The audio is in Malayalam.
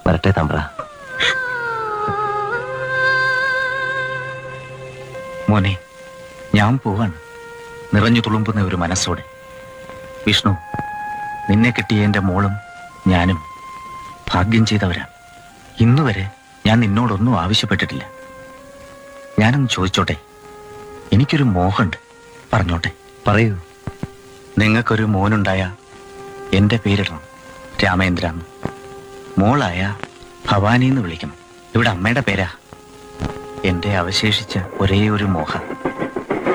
വരട്ടെ തമ്പ്ര മോനെ ഞാൻ പോവാണ് നിറഞ്ഞു തുളുമ്പുന്ന ഒരു മനസ്സോടെ വിഷ്ണു നിന്നെ കിട്ടിയ എൻ്റെ മോളും ഞാനും ഭാഗ്യം ചെയ്തവരാ ഇന്നുവരെ ഞാൻ നിന്നോടൊന്നും ആവശ്യപ്പെട്ടിട്ടില്ല ഞാനൊന്ന് ചോദിച്ചോട്ടെ എനിക്കൊരു മോഹമുണ്ട് പറഞ്ഞോട്ടെ പറയൂ നിങ്ങൾക്കൊരു മോനുണ്ടായ എൻ്റെ പേരിടണം രാമേന്ദ്ര എന്ന് മോളായ ഭവാനി എന്ന് വിളിക്കണം ഇവിടെ അമ്മയുടെ പേരാ എൻ്റെ അവശേഷിച്ച ഒരേ ഒരു മോഹം